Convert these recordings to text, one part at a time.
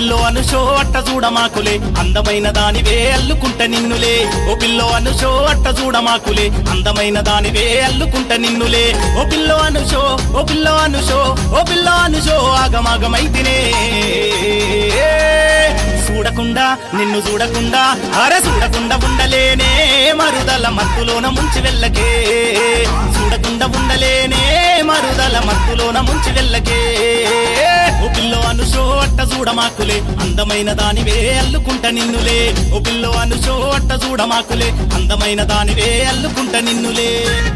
Pillow అనుషో అట్ట చూడమాకులే అందమైన దానివే అల్లుకుంట నిన్నులే ఓ పిల్లో అనుషో అట్ట చూడమాకులే అందమైన దానివే అల్లుకుంట నిన్నులే ఓ పిల్లో అనుషో ఓ పిల్లో అనుషో ఓ పిల్లో అనుషో ఆగమాగమైతినే చూడకుండా నిన్ను చూడకుండా అర చూడకుండా ఉండలేనే మరుదల మత్తులోన ముంచి వెళ్ళకే చూడకుండా ఉండలేనే మరుదల మత్తులోన ముంచి వెళ్ళకే ఓ పిల్లో అనుషో అట్ట చూడమాకులే అందమైన దానివే అల్లుకుంట నిన్నులే ఓ పిల్లో అనుషో అట్ట చూడమాకులే అందమైన దానివే అల్లుకుంట నిన్నులే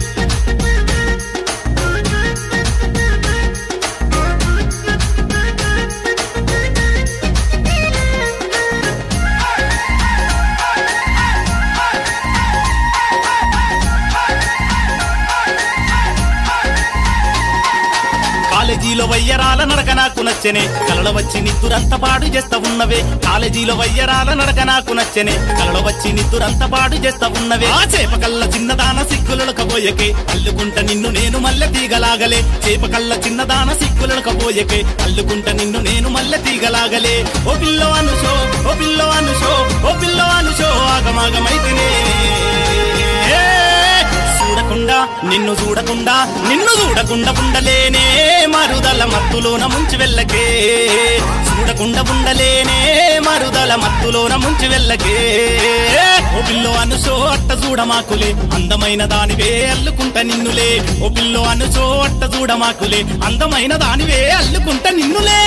కాలేజీలో వయ్యరాల నడక నాకు నచ్చనే కలల వచ్చి నిద్దురంత పాడు చేస్తా ఉన్నవే కాలేజీలో వయ్యరాల నడక నాకు నచ్చనే కలల వచ్చి నిద్దురంత పాడు చేస్తా ఉన్నవే ఆ చేప కళ్ళ చిన్నదాన సిగ్గులొడకపోయకే అల్లుకుంట నిన్ను నేను మల్లె తీగలాగలే చేప కళ్ళ చిన్నదాన సిగ్గులొడకపోయకే అల్లుకుంట నిన్ను నేను మల్లె తీగలాగలే ఓ పిల్లో అనుషో ఓ పిల్లో అనుషో ఓ పిల్లో అనుషో ఆగమాగమైతినే చూడకుండా నిన్ను చూడకుండా నిన్ను చూడకుండా ఉండలేనే మరుదల మత్తులోన ముంచి వెళ్ళకే చూడకుండా ఉండలేనే మరుదల మత్తులోన ముంచి వెళ్ళకే ఓ పిల్లో అనుసో అట్ట చూడమాకులే అందమైన దానివే అల్లుకుంట నిన్నులే ఓ పిల్లో అనుసో అట్ట చూడమాకులే అందమైన దానివే అల్లుకుంట నిన్నులే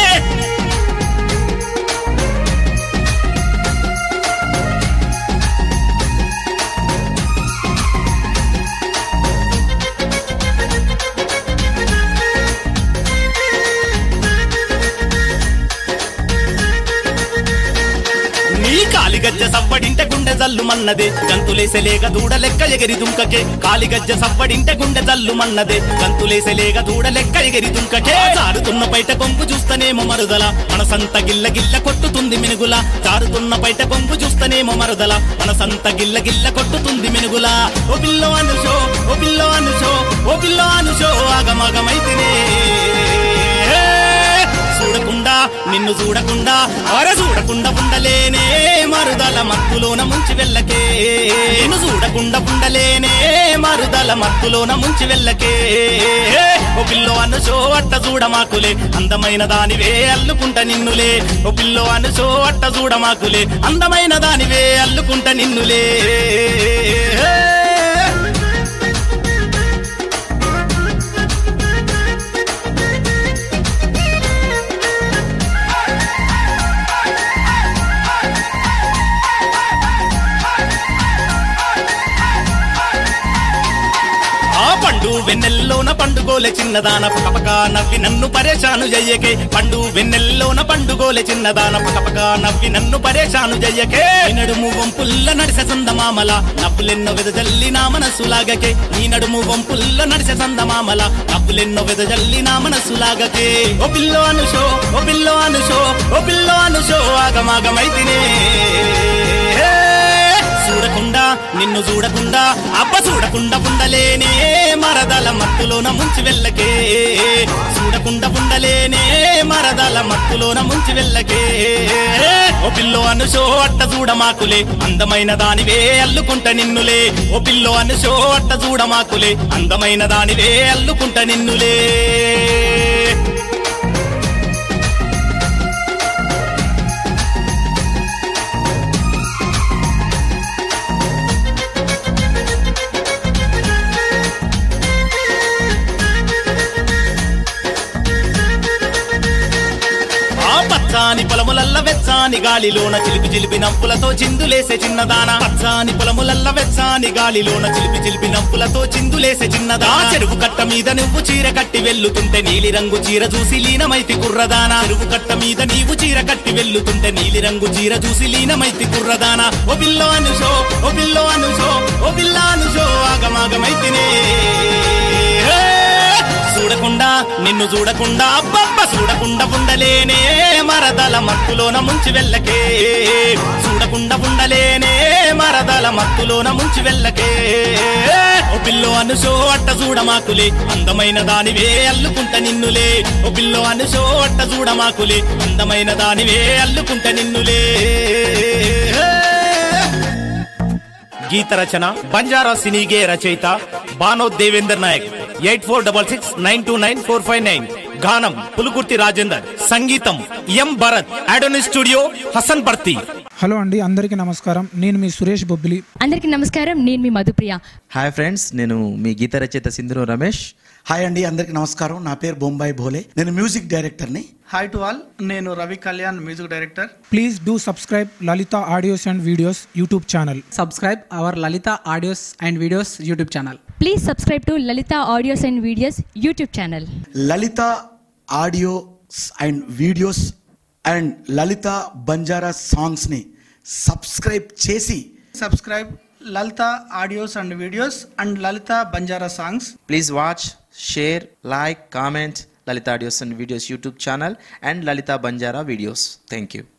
నీ కాలిగజ్జ సవ్వడింటే గుండె జల్లుమన్నదే గంతులేసలేక దూడ లెక్క ఎగిరి దుంకకే కాలిగజ్జ సవ్వడింటే గుండె జల్లుమన్నదే గంతులేసలేక దూడ లెక్క ఎగిరి దుంకకే జారుతున్న బయట కొంపు చూస్తనేమో మరుదల మనసంత గిల్ల గిల్ల కొట్టుతుంది మినుగుల జారుతున్న బయట కొంపు చూస్తనేమో మరుదల మనసంత గిల్ల గిల్ల కొట్టుతుంది మినుగుల ఓ పిల్లో అనుషో ఓ పిల్లో అనుషో ఓ పిల్లో అనుషో ఆగమాగమైతినే చూడకుండా నిన్ను చూడకుండా అర చూడకుండా ఉండలేనే మరుదల మత్తులోన ముంచి వెళ్ళకే నిన్ను చూడకుండా ఉండలేనే మరుదల మత్తులోన ముంచి వెళ్ళకే ఓ పిల్లో అనుషో అట్ట చూడమాకులే అందమైన దానివే అల్లుకుంట నిన్నులే ఓ పిల్లో అనుషో అట్ట చూడమాకులే అందమైన దానివే అల్లుకుంట నిన్నులే ఆ పండు వెన్నెల్లోన పండుగోలే చిన్నదాన పకపక నవ్వి నన్ను పరేషాను జయ్యకే పండు వెన్నెల్లోన పండుగోలే చిన్నదాన పకపక నవ్వి నన్ను పరేషాను జయ్యకే నీ నడుము వంపుల్ల నడిసె సందమామల నవ్వులెన్నో వెదజల్లి నా మనసు లాగకే నీ నడుము వంపుల్ల నడిసె సందమామల నవ్వులెన్నో వెదజల్లి నా మనసు లాగకే ఓ పిల్లో అనుషో ఓ పిల్లో అనుషో ఓ పిల్లో అనుషో ఆగమాగమైతినే చూడకుండా నిన్ను చూడకుండా అబ్బ చూడకుండా ఉండలేనే మరదల మత్తులోన ముంచి వెళ్ళకే చూడకుండా ఉండలేనే మరదల మత్తులోన ముంచి వెళ్ళకే ఓ పిల్లో అనుషో అట్ట చూడమాకులే అందమైన దానివే అల్లుకుంట నిన్నులే ఓ పిల్లో అనుషో అట్ట చూడమాకులే అందమైన దానివే అల్లుకుంట నిన్నులే ఆ పచ్చాని పొలములల్ల వెచ్చాని గాలిలోన చిలిపి చిలిపి నవ్వులతో చిందులేసే చిన్నదాన పచ్చాని పొలములల్ల వెచ్చాని గాలిలోన చిలిపి చిలిపి నవ్వులతో చిందులేసే చిన్నదా చెరువు కట్ట మీద నువ్వు చీర కట్టి వెళ్లుతుంటే నీలి రంగు చీర చూసి లీనమైతి కుర్రదానా చెరువు కట్ట మీద నీవు చీర కట్టి వెళ్లుతుంటే నీలి రంగు చీర చూసి లీనమైతి కుర్రదానా ఓ పిల్లో అనుషో ఓ పిల్లో అనుషో ఓ పిల్ల అనుషో ఆగమాగమైతినే చూడకుండా నిన్ను చూడకుండా అబ్బబ్బ చూడకుండా ఉండలేనే మరదల మత్తులోన ముంచి వెళ్ళకే చూడకుండా ఉండలేనే మరదల మత్తులోన ముంచి వెళ్ళకే ఓ పిల్లో అనుషో అట్ట చూడమాకులే అందమైన దానివే అల్లుకుంట నిన్నులే ఓ పిల్లో అనుషో అట్ట చూడమాకులే అందమైన దానివే అల్లుకుంట నిన్నులే గీత రచన బంజారా సినీగే రచయిత Banoth Devender Naik eight four double six nine two nine four five nine గానం పులుకుర్తి రాజేందర్ సంగీతం M Bharat Adoni studio Hasanparthy hello అండి అందరికీ నమస్కారం నేను మీ సురేష్ బొబ్బిలి అందరికీ నమస్కారం నేను మీ మధుప్రియ హాయ్ ఫ్రెండ్స్ నేను మీ గీత రచయిత సింధురు రమేష్ హాయ్ అండి అందరికి నమస్కారం నా పేరు బొంబాయి భోలే నేను మ్యూజిక్ డైరెక్టర్ని హాయ్ టు ఆల్ నేను Ravi Kalyan music director please do subscribe Lalita audios and videos YouTube channel subscribe our Lalita audios and videos YouTube channel. Please subscribe to Lalita audios and videos YouTube channel Lalita audios and videos and Lalita Banjara సాంగ్స్ని subscribe చేసి subscribe Lalita audios and videos and Lalita Banjara songs please watch share like comment Lalita audios and videos YouTube channel and Lalita Banjara videos thank you